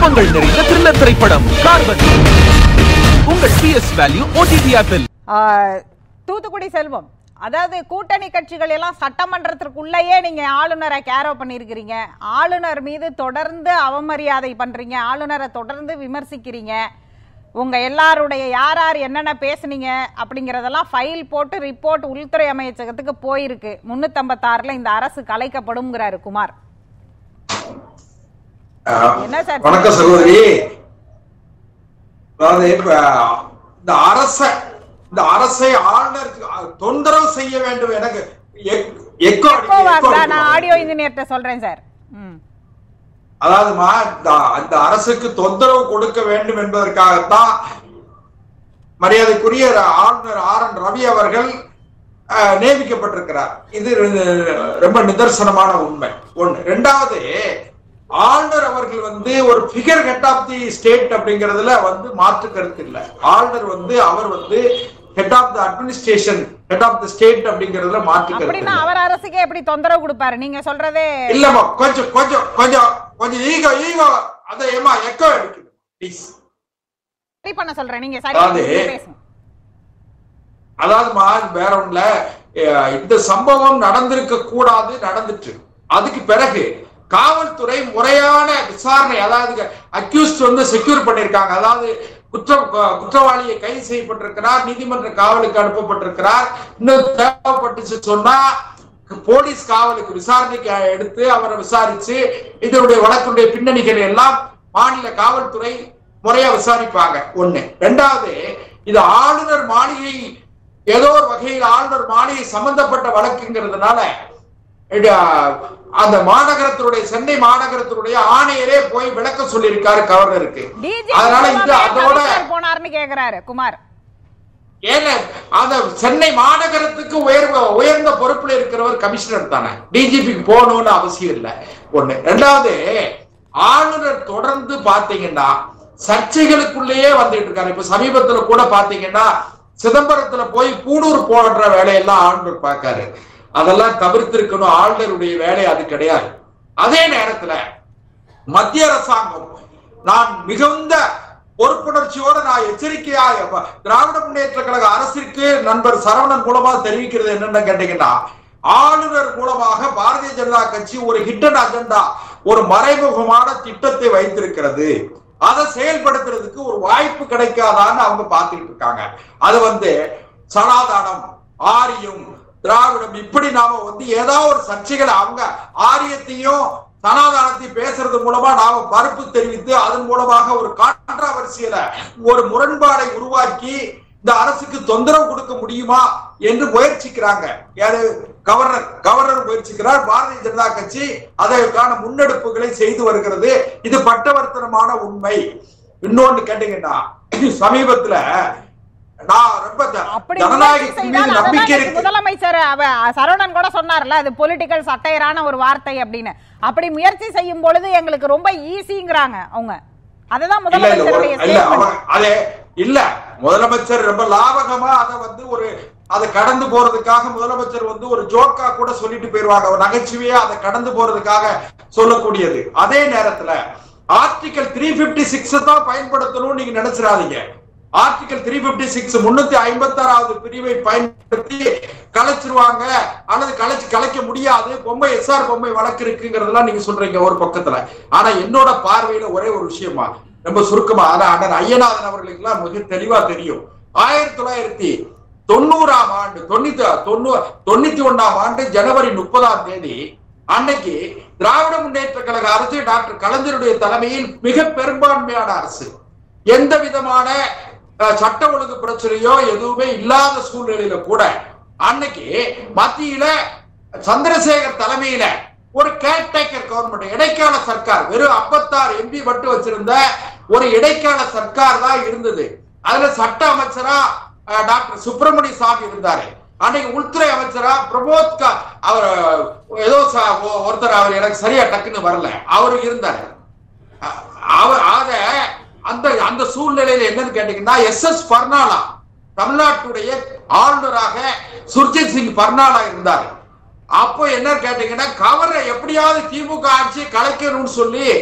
குழப்பங்கள் நிறைந்த த்ரில்லர் திரைப்படம் கார்பன் உங்கள் பிஎஸ் வேல்யூ ஓடிடி ஆப்பில் ஆ, தூத்துக்குடி செல்வம் அதாவது கூட்டணி கட்சிகள் எல்லாம் சட்டமன்றத்திற்குள்ளேயே நீங்க ஆளுநரை கேரோ பண்ணியிருக்கிறீங்க ஆளுநர் மீது தொடர்ந்து அவமரியாதை பண்றீங்க ஆளுநரை தொடர்ந்து விமர்சிக்கிறீங்க உங்க எல்லாருடைய யார் யார் என்னென்ன பேசுனீங்க அப்படிங்கறதெல்லாம் ஃபைல் போட்டு ரிப்போர்ட் உள்துறை அமைச்சகத்துக்கு போயிருக்கு முன்னூத்தம்பத்தாறுல இந்த அரசு கலைக்கப்படும்ங்கிறாரு குமார் ஆஹ், என்ன சார் வணக்கம் சகோதரி அதாவது இப்ப இந்த அரச இந்த அரசை ஆளுநருக்கு தொந்தரவு செய்ய வேண்டும் எனக்கு எக்- எக்கோ அடிக்குது, எக்கோவா எக்கோ சார் நான் அடிக்குது. ஆடியோ இன்ஜினியர்கிட்ட சொல்றேன் சார் ம் அதாவதுமா இந்த அந்த அரசுக்கு தொந்தரவு கொடுக்க வேண்டும் என்பதற்காகத்தான் மரியாதைக்குரிய ஆளுநர் ஆர் என் ரவி அவர்கள் அஹ், நியமிக்கப்பட்டிருக்கிறார் இது ரொம்ப நிதர்சனமான உண்மை ஒண்ணு ரெண்டாவது ஆளுநர் அவர்கள் வந்து ஒரு figure head of the state அப்படிங்கறதுல வந்து மாற்று கருத்து இல்லை ஆளுநர் வந்து அவர் வந்து head of the administration head of the state அப்படிங்கறதுல மாற்று கருத்து அப்படின்னா இல்லை. அவர் அரசுக்கே எப்படி தொந்தரவு கொடுப்பாரு நீங்க சொல்றதே இல்லம்மா கொஞ்சம் கொஞ்சம் கொஞ்சம் கொஞ்சம் ஈகோ ஈகோ அத ஏமா எக்கோ அடிக்குது ப்ளீஸ் சரி பண்ண சொல்றேன் நீங்க சரி அதாவது- பேசுங்க அதாவதுமா இது வேற ஒண்ணுல அஹ், இந்த சம்பவம் நடந்திருக்க கூடாது நடந்துட்டு அதுக்கு பிறகு காவல்துறை முறையான விசாரணை அதாவது அக்யூஸ்ட் வந்து செக்யூர் பண்ணிருக்காங்க அதாவது குற்றம் கு- குற்றவாளியை கைது செய்யப்பட்டிருக்கிறார் நீதிமன்ற காவலுக்கு அனுப்பப்பட்டிருக்கிறார் இன்னும் தேவைப்பட்டுச்சு சொன்னா போலீஸ் காவலுக்கு விசாரணைக்கு எடுத்து அவரை விசாரிச்சு இதனுடைய வழக்குடைய பின்னணிகளை எல்லாம் மாநில காவல்துறை முறையா விசாரிப்பாங்க ஒண்ணு ரெண்டாவது இது ஆளுநர் மாளிகை ஏதோ ஒரு வகையில் ஆளுநர் மாளிகை சம்பந்தப்பட்ட வழக்குங்கிறதுனால இது, அந்த மாநகரத்தினுடைய சென்னை மாநகரத்தினுடைய ஆணையரே போய் விளக்க சொல்லியிருக்காரு கவர்னருக்கு டிஜி அதனால இது அதோட போனார்னு கேக்குறாரு குமார் ஏங்க அந்த சென்னை மாநகரத்துக்கு உயர் உயர்ந்த பொறுப்புல இருக்கிறவர் கமிஷனர் தானே டிஜிபிக்கு போகணும்னு அவசியம் இல்லை ஒண்ணு ரெண்டாவது ஆளுநர் தொடர்ந்து பாத்தீங்கன்னா சர்ச்சைகளுக்குள்ளேயே வந்துட்டு இருக்காரு இப்ப சமீபத்துல கூட பாத்தீங்கன்னா சிதம்பரத்துல போய் பூணூர் போடுற வேலையெல்லாம் ஆளுநர் பார்க்காரு அதெல்லாம் தவிர்த்திருக்கணும் ஆளுநருடைய வேலை அது கிடையாது அதே நேரத்துல மத்திய அரசாங்கம் நான் மிகுந்த பொறுப்புணர்ச்சியோட நான் எச்சரிக்கையா எப்ப- திராவிட முன்னேற்ற கழக அரசிற்கு நண்பர் சரவணன் மூலமா தெரிவிக்கிறது என்னன்னு கேட்டீங்கன்னா ஆளுநர் மூலமாக பாரதிய ஜனதா கட்சி ஒரு ஹிட்டன் அஜெண்டா ஒரு மறைமுகமான திட்டத்தை வைத்திருக்கிறது அதை செயல்படுத்துறதுக்கு ஒரு வாய்ப்பு கிடைக்காதான்னு அவங்க பார்த்துக்கிட்டு இருக்காங்க அது வந்து சனாதானம் ஆரியம் திராவிடம் இப்படி நாம வந்து ஏதாவது ஒரு சர்ச்சைகளை அவங்க ஆரியத்தையும் சனாதானத்தையும் பேசுறது மூலமா நாம மறுப்பு தெரிவித்து அதன் மூலமாக ஒரு கான்ட்ராவர்சியல ஒரு முரண்பாடை உருவாக்கி இந்த அரசுக்கு தொந்தரவு கொடுக்க முடியுமா என்று முயற்சிக்கிறாங்க யாரு கவர்னர் கவர்னர் முயற்சிக்கிறார் பாரதிய ஜனதா கட்சி அதற்கான முன்னெடுப்புகளை செய்து வருகிறது இது பட்டவர்த்தனமான உண்மை இன்னொன்னு கேட்டீங்கன்னா சமீபத்துல நான் ரொம்ப ஜ- அப்படி முயற்சி ஜனநாயகத்தின் மீது செய்தால் நம்பிக்கை அததான் இருக்கு முதலமைச்சர் அவ- சரவணன் கூட சொன்னார்ல அது பொலிட்டிக்கல் சட்டையரான ஒரு வார்த்தை அப்படின்னு அப்படி முயற்சி செய்யும் பொழுது எங்களுக்கு ரொம்ப ஈஸிங்கிறாங்க அவங்க அதுதான் இல்ல இல்ல ஒரு- முதலமைச்சருடைய இல்ல statement. அவங்க அதே இல்ல முதலமைச்சர் ரொம்ப லாபகமா அதை வந்து ஒரு அதை கடந்து போறதுக்காக முதலமைச்சர் வந்து ஒரு ஜோக்கா கூட சொல்லிட்டு போயிருவாங்க ஒரு நகைச்சுவையா அதை கடந்து போறதுக்காக சொல்லக்கூடியது அதே நேரத்துல ஆர்டிகல் த்ரீ பிப்டி சிக்ஸ் தான் பயன்படுத்தணும்னு நீங்க நினைச்சிடாதீங்க ஆர்டிகல் த்ரீ பிப்டி சிக்ஸ் முன்னூத்தி ஐம்பத்தி ஆறாவது பிரிவை பயன்படுத்தி கலைச்சிருவாங்க அல்லது கலைச்சு கலைக்க முடியாது பொம்மை எஸ்ஆர் பொம்மை வழக்கு இருக்குங்கிறதெல்லாம் நீங்க சொல்றீங்க ஒரு பக்கத்துல ஆனா என்னோட பார்வையில ஒரே ஒரு விஷயமா ரொம்ப சுருக்கமா ஆனா அண்ணன் ஐயநாதன் அவர்களுக்கு எல்லாம் மிக தெளிவா தெரியும் ஆயிரத்தி தொள்ளாயிரத்தி தொண்ணூறாம் ஆண்டு தொண்ணூத்தி தொண்ணூ தொண்ணூத்தி ஒண்ணாம் ஆண்டு ஜனவரி முப்பதாம் தேதி அன்னைக்கு திராவிட முன்னேற்ற கழக அரசு டாக்டர் கலைஞருடைய தலைமையில் மிக பெரும்பான்மையான அரசு எந்த விதமான அஹ், சட்ட ஒழுங்கு பிரச்சனையோ எதுவுமே இல்லாத சூழ்நிலையில கூட அன்னைக்கு மத்தியில சந்திரசேகர் தலைமையில ஒரு கேர்டேக்கர் கவர்மெண்ட் இடைக்கால சர்க்கார் வெறும் 56 எம்பி மட்டும் வச்சிருந்த ஒரு இடைக்கால சர்க்கார் தான் இருந்தது அதுல சட்ட அமைச்சரா அஹ், டாக்டர் சுப்பிரமணிய சாமி இருந்தாரு அன்னைக்கு உள்துறை அமைச்சரா பிரமோத் கா- அவர் ஏதோ ச- ஒ- ஒருத்தர் அவர் எனக்கு சரியா டக்குன்னு வரல அவரு இருந்தாரு அ- அவர் ஆக அந்த அந்த சூழ்நிலையில என்னன்னு கேட்டீங்கன்னா எஸ் எஸ் பர்னாலா தமிழ்நாட்டுடைய ஆளுநராக சுர்ஜித் சிங் பர்னாலா இருந்தார் அப்போ என்ன கேட்டீங்கன்னா கவரை எப்படியாவது திமுக ஆட்சி கலைக்கணும்னு சொல்லி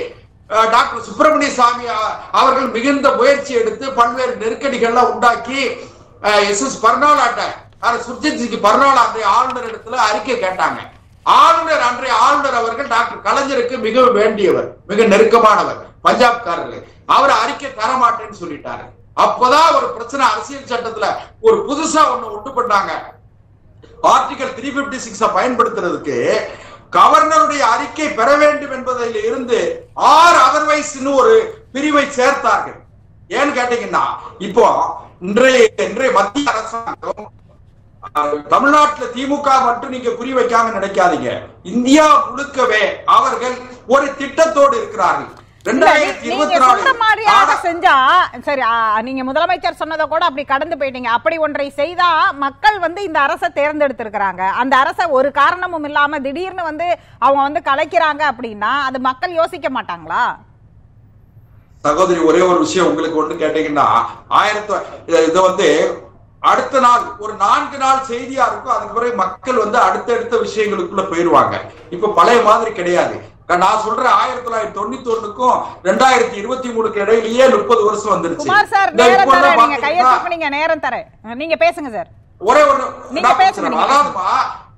அஹ், டாக்டர் சுப்பிரமணிய சாமி அ- அவர்கள் மிகுந்த முயற்சி எடுத்து பல்வேறு நெருக்கடிகள்லாம் உண்டாக்கி எஸ் எஸ் பர்னாலாட்ட சுர்ஜித் சிங் பர்னாலா அன்றைய ஆளுநர் இடத்துல அறிக்கை கேட்டாங்க ஆளுநர் அன்றைய ஆளுநர் அவர்கள் டாக்டர் கலைஞருக்கு மிக வேண்டியவர் மிக நெருக்கமானவர் பஞ்சாப்காரர்கள் அவர் அறிக்கை தர மாட்டேன்னு சொல்லிட்டாரு அப்பதான் ஒரு பிரச்சனை அரசியல் சட்டத்துல ஒரு புதுசா ஒண்ணு உண்டு பண்ணாங்க ஆர்டிகல் த்ரீ பிப்டி சிக்ஸ பயன்படுத்துறதுக்கு கவர்னருடைய அறிக்கை பெற வேண்டும் என்பதில் இருந்து ஆறு அதர்வைஸ்னு ஒரு பிரிவை சேர்த்தார்கள் ஏன்னு கேட்டீங்கன்னா இப்போ இன்றைய இன்றைய மத்திய அரசாங்கம் அஹ், தமிழ்நாட்டுல திமுக மட்டும் நீங்க குறி வைக்காம நினைக்காதீங்க இந்தியா முழுக்கவே அவர்கள் ஒரு திட்டத்தோடு இருக்கிறார்கள் இல்ல, ரெண்டாயிரத்தி நீ- இருபத்தி நீங்க சொன்ன மாதிரியாக நாலு செஞ்சா சரி ஆ, நீங்க முதலமைச்சர் சொன்னதை கூட அப்படி கடந்து போயிட்டீங்க அப்படி ஒன்றை செய்தா மக்கள் வந்து இந்த அரசை தேர்ந்தெடுத்திருக்கிறாங்க அந்த அரசை ஒரு காரணமும் இல்லாம திடீர்னு வந்து அவங்க வந்து கலைக்கிறாங்க அப்படின்னா அது மக்கள் யோசிக்க மாட்டாங்களா சகோதரி ஒரே ஒரு விஷயம் உங்களுக்கு ஒண்ணு கேட்டீங்கன்னா ஆயிரத்தி இத- இது வந்து அடுத்த நாள் ஒரு நான்கு நாள் செய்தியா இருக்கும் அதுக்கு பிறகு மக்கள் வந்து அடுத்தடுத்த விஷயங்களுக்குள்ள போயிருவாங்க இப்ப பழைய மாதிரி கிடையாது நான் சொல்றேன் ஆயிரத்தி தொள்ளாயிரத்தி தொண்ணூத்தி ஒண்ணுக்கும் ரெண்டாயிரத்தி இருபத்தி மூணுக்கு இடையிலேயே முப்பது வருஷம் வந்துருச்சு குமார் சார் இந்த நேரம் இப்ப தரேன் எல்லாம் நீங்க கையை பாத்தீங்கன்னா- தூக்குனீங்க நேரம் தரேன் நீங்க பேசுங்க சார் ஒரே ஒரு நீங்க நான் பேசுங்க, பேசுறேன். நீங்க அதாவதுமா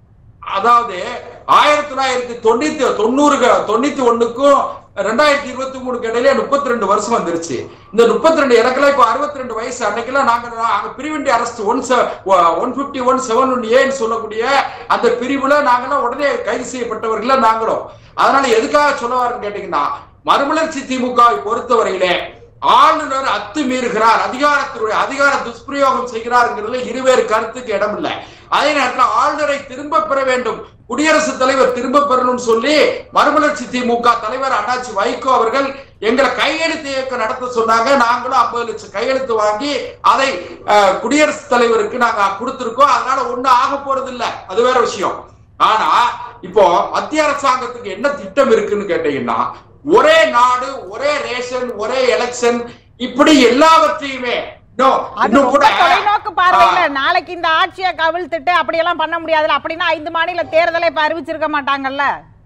அதாவது ஆயிரத்தி தொள்ளாயிரத்தி தொண்ணூத்தி தொண்ணூறு தொண்ணூத்தி ஒண்ணுக்கும் ரெண்டாயிரத்தி இருபத்தி மூணுக்கு இடையில முப்பத்தி ரெண்டு வருஷம் வந்துருச்சு இந்த முப்பத்தி ரெண்டு எனக்குலாம் இப்போ அறுபத்தி ரெண்டு வயசு அன்னைக்கெல்லாம் நாங்க நாங்க preventive arrest one one fifty one seven one ஏன்னு சொல்லக்கூடிய அந்த பிரிவுல நாங்கெல்லாம் உடனே கைது செய்யப்பட்டவர்கள நாங்களும் அதனால எதுக்காக சொல்ல வரேன்னு கேட்டீங்கன்னா மறுமலர்ச்சி திமுகவை பொறுத்தவரையிலே ஆளுநர் அத்துமீறுகிறார் அதிகாரத்தினுடைய அதிகார துஷ்பிரயோகம் செய்கிறார்ங்கிறதுல இருவேறு கருத்துக்கு இடம் இல்லை அதே நேரத்தில் ஆளுநரை திரும்ப பெற வேண்டும் குடியரசுத் தலைவர் திரும்ப பெறணும்னு சொல்லி மறுமலர்ச்சி திமுக தலைவர் அண்ணாச்சி வைகோ அவர்கள் எங்களை கையெழுத்து இயக்கம் நடத்த சொன்னாங்க நாங்களும் ஐம்பது லட்சம் கையெழுத்து வாங்கி அதை அஹ், குடியரசுத் தலைவருக்கு நாங்க கொடுத்திருக்கோம் அதனால ஒண்ணு ஆக போறது இல்ல அது வேற விஷயம் ஆனா இப்போ மத்திய அரசாங்கத்துக்கு என்ன திட்டம் இருக்குன்னு கேட்டீங்கன்னா ஒரே நாடு ஒரே ரேஷன் ஒரே எலெக்ஷன் இப்படி எல்லாவற்றையுமே இன்னும் அது இன்னும் ரொம்ப கூட தொலைநோக்கு பார்வையில ஆ, நாளைக்கு இந்த ஆட்சியை கவிழ்த்துட்டு அப்படியெல்லாம் பண்ண முடியாதுல்ல அப்படின்னா ஐந்து மாநில தேர்தலை இப்ப அறிவிச்சிருக்க மாட்டாங்கல்ல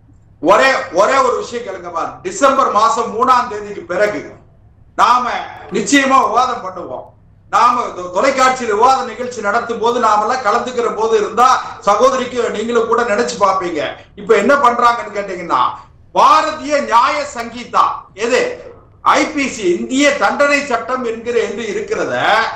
ஒரே ஒரே ஒரு விஷயம் கேளுங்கம்மா டிசம்பர் மாசம் மூணாம் தேதிக்கு பிறகு நாம நிச்சயமா விவாதம் பண்ணுவோம் நாம தொ- தொலைக்காட்சியில் விவாத நிகழ்ச்சி நடத்தும் போது நாமெல்லாம் கலந்துக்கிற போது இருந்தா சகோதரிக்கு நீங்களும் கூட நினைச்சு பார்ப்பீங்க இப்ப என்ன பண்றாங்கன்னு கேட்டீங்கன்னா பாரதிய நியாய சங்கீதா எது ஐபிசி இந்திய தண்டனை சட்டம் என்கிற என்று இருக்கிறத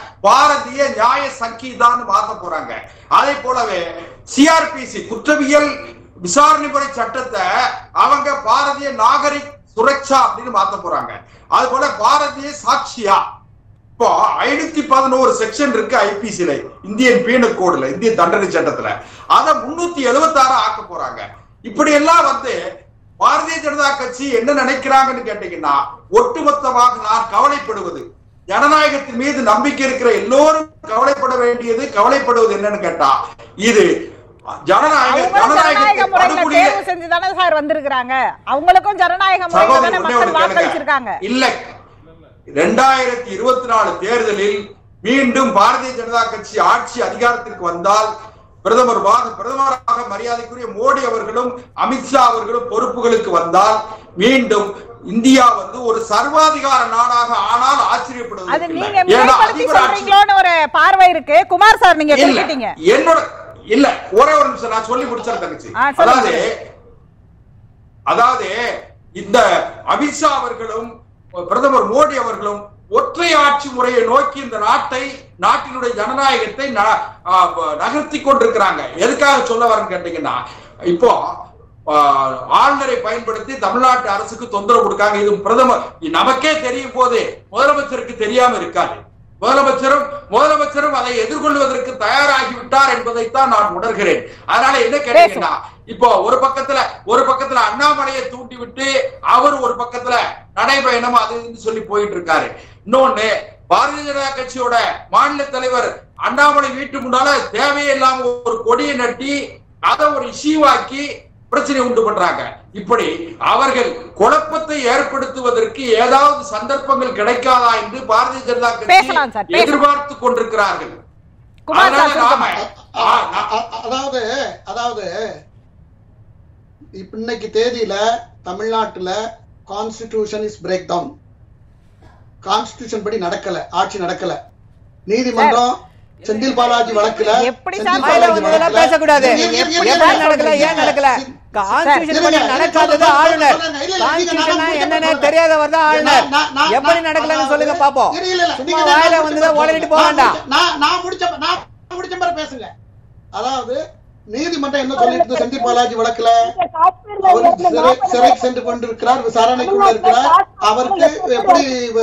பாரதிய நியாய சங்கீதான்னு மாத்த போறாங்க அதே போலவே சிஆர்பிசி குற்றவியல் விசாரணை முறை சட்டத்தை அவங்க பாரதிய நாகரிக் சுரக்ஷா அப்படின்னு மாத்த போறாங்க அது போல பாரதிய சாட்சியா இப்போ ஐநூத்தி பதினோரு செக்ஷன் இருக்கு ஐபிசில இந்தியன் பீனல் கோடுல இந்திய தண்டனை சட்டத்துல அத முன்னூத்தி எழுபத்தி ஆறு ஆக்க போறாங்க இப்படி எல்லாம் வந்து பாரதிய ஜனதா கட்சி என்ன நினைக்கிறாங்கன்னு கேட்டீங்கன்னா ஒட்டுமொத்தமாக நான் கவலைப்படுவது ஜனநாயகத்தின் மீது நம்பிக்கை இருக்கிற எல்லோரும் கவலைப்பட வேண்டியது கவலைப்படுவது என்னன்னு கேட்டா இது ஜனநாயக அவங்க ஜனநாயக ஜனநாயகத்தை முறையில படுகொலிய தேர்வு செஞ்சு தானே சார் வந்திருக்கிறாங்க அவங்களுக்கும் ஜனநாயக முறையில சகோதரி, தானே ஒண்ணே மக்கள் ஒண்ணு வாக்களிச்சிருக்காங்க கேளுங்க. இல்ல ரெண்டாயிரத்தி இருபத்தி நாலு தேர்தலில் மீண்டும் பாரதிய ஜனதா கட்சி ஆட்சி அதிகாரத்திற்கு வந்தால் பிரதமர் பிரதமராக மரியாதைக்குரிய மோடி அவர்களும் அமித்ஷா அவர்களும் பொறுப்புகளுக்கு வந்தால் மீண்டும் இந்தியா வந்து ஒரு சர்வாதிகார நாடாக ஆனால் அது ஆச்சரியப்படுவது நீங்க மிகைப்படுத்தி சொல்றீங்களோன்னு ஒரு பார்வை இருக்கு குமார் சார் நீங்க இல்ல குறிப்பிட்டீங்க என்னோட இல்ல ஒரே ஒரு நிமிஷம் நான் சொல்லி முடிச்சிடறேன் தங்கச்சி ஆ, சொல்லுங்க. அதாவது அதாவது இந்த அமித்ஷா அவர்களும் பிரதமர் மோடி அவர்களும் ஒற்றை ஆட்சி முறையை நோக்கி இந்த நாட்டை நாட்டினுடைய ஜனநாயகத்தை ந- ஆ, ப- நகர்த்தி கொண்டிருக்கிறாங்க எதுக்காக சொல்ல வரேன்னு கேட்டீங்கன்னா இப்போ ஆ, ஆளுநரை பயன்படுத்தி தமிழ்நாட்டு அரசுக்கு தொந்தரவு கொடுக்காங்க இது பிரதமர் நமக்கே தெரியும் போது முதலமைச்சருக்கு தெரியாம இருக்காது முதலமைச்சரும் முதலமைச்சரும் அதை எதிர்கொள்வதற்கு தயாராகி விட்டார் என்பதைத்தான் நான் உணர்கிறேன் அதனால என்ன கேட்டீங்கன்னா இப்போ ஒரு பக்கத்துல ஒரு பக்கத்துல அண்ணாமலையை தூண்டி விட்டு அவர் ஒரு பக்கத்துல நடைபயணம் அது இதுன்னு சொல்லி போயிட்டு இருக்காரு இன்னொன்னு பாரதிய ஜனதா கட்சியோட மாநில தலைவர் அண்ணாமலை வீட்டு முன்னால தேவையே இல்லாம ஒரு கொடியை நட்டி அதை ஒரு இஷ்யூவாக்கி பிரச்சனை உண்டு பண்றாங்க இப்படி அவர்கள் குழப்பத்தை ஏற்படுத்துவதற்கு ஏதாவது சந்தர்ப்பங்கள் கிடைக்காதா என்று பாரதிய ஜனதா பேசலாம் சார், கட்சி பேசலாம். எதிர்பார்த்து கொண்டிருக்கிறார்கள் குமார் சார் அதனால நாம சுருக்கமா. ஆ, அ- அ- அதாவது அதாவது இப்ப இன்னைக்கு தேதியில தமிழ்நாட்டுல constitution is break down constitution படி நடக்கல ஆட்சி நடக்கல நீதிமன்றம் செந்தில் பாலாஜி வழக்குல எப்படி செந்தில் சார் பாலாஜி வாயில வந்ததெல்லாம் வழக்குல- பேசக்கூடாது இரு, இரு, இரு, இரு, எப்படி இரு, நடக்கல இரு, ஏன் நடக்கல இரு, கான்ஸ்டியூஷன் படி இருங்க, நடக்காதது இருங்க, ஆளுநர் சொல்றேன், இல்ல, இல்ல, கான்ஸ்டியூஷன் நீங்க என்னன்னு நான் தெரியாதவர் தான் ஆளுநர் நான், நான், எப்படி நான், நடக்கலன்னு அதாவது- சொல்லுங்க பாப்போம் இரு, இல்ல, இல்ல, சும்மா நீங்க வாயில நான் வந்ததை முடிச்ச- ஓடிட்டு போக நான் வேண்டாம் முடிச்ச- நான் நான் முடிச்ச நான் முடிச்ச மாதிரி பேசுங்க அதாவது நீதிமன்றம் என்ன சொல்லிட்டு இருந்தது செந்தில் பாலாஜி வழக்குல அவர் சிறை சிறை சென்று கொண்டிருக்கிறார் விசாரணைக்குள்ள இருக்கிறார் அவருக்கு எப்படி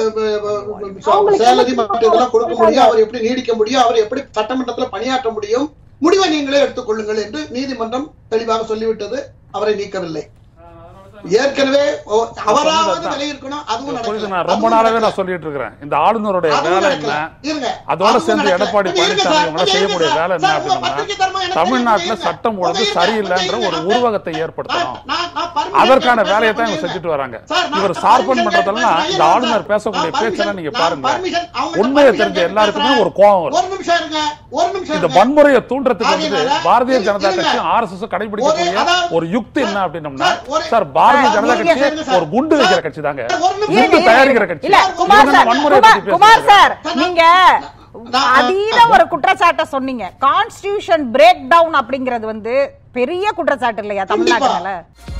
சேலரி மற்ற இதெல்லாம் கொடுக்க முடியும் அவர் எப்படி நீடிக்க முடியும் அவர் எப்படி சட்டமன்றத்தில் பணியாற்ற முடியும் முடிவை நீங்களே எடுத்துக்கொள்ளுங்கள் என்று நீதிமன்றம் தெளிவாக சொல்லிவிட்டது அவரை நீக்கவில்லை ஏற்கனவே ஓ- அவராவது விலகிருக்கணும் அதுவும் புரியுது நடக்கல. நான் ரொம்ப அதுவும் நாளாவே நடக்கல. நான் சொல்லிட்டு இருக்கிறேன் இந்த ஆளுநருடைய அதுவும் வேலை நடக்கல. என்ன இருங்க. அதோட அதுவும் சேர்ந்து நடக்கல. எடப்பாடி கொஞ்சம் இருங்க பழனிசாமி சார், இவங்க கொஞ்சம் செய்யக்கூடிய இருங்க வேலை சார். என்ன சார், உங்க அப்படின்னா பத்திரிகை தர்மம் எனக்கு தமிழ்நாட்டுல தெரியும். சட்டம் ஒழுங்கு கொஞ்சம் இருங்க, சரியில்லைன்ற கொஞ்சம் ஒரு இருங்க. உருவகத்தை ஏற்படுத்தணும் நான்- நான்- நான் permission அதற்கான கேட்டு வேலையை தான் பேசுறேன். இவங்க செஞ்சுட்டு வராங்க சார், நான் இவர் permission சார்பன் கேட்டு பண்றதெல்லாம் பேசுறேன். இந்த ஐயா, ஆளுநர் சார், பேசக்கூடிய நான் பேச்செல்லாம் permission- நீங்க நான் பாருங்க permission அவங்கள்ட்ட உண்மையை permission தெரிஞ்ச கேட்டு எல்லாருக்குமே பேசுறேன். ஒரு கோபம் வரும் ஒரு நிமிஷம் இருங்க ஒரு நிமிஷம் இந்த இருங்க. வன்முறையை தூண்டுறதுக்கு வந்து ஆகையினால, பாரதிய இருங்க, ஜனதா இருங்க. கட்சியும் ஆர் எஸ் எஸ் கடைபிடிக்கக்கூடிய ஒரு- அதாவது- ஒரு யுக்தி என்ன அப்படின்னம்னா சார், ஒரு- சார் பாரதிய சார், ஜனதா ஒரு கட்சி நிமிஷம் சார். ஒரு குண்டு வைக்கிற சார், கட்சி தாங்க ஒரு நிமிஷம் குண்டு இருங்க. தயாரிக்கிற கட்சி இல்ல குமார் இவங்க சார் வன்முறையை குமார் பத்தி குமார் பேசுறாங்க சார் சார், நீங்க நான்- அதீத ஒரு குற்றச்சாட்டை சொன்னீங்க கான்ஸ்டிடியூஷன் பிரேக் டவுன் அப்படிங்கிறது வந்து பெரிய குற்றச்சாட்டு இல்லையா கண்டிப்பா. தமிழ்நாட்டுல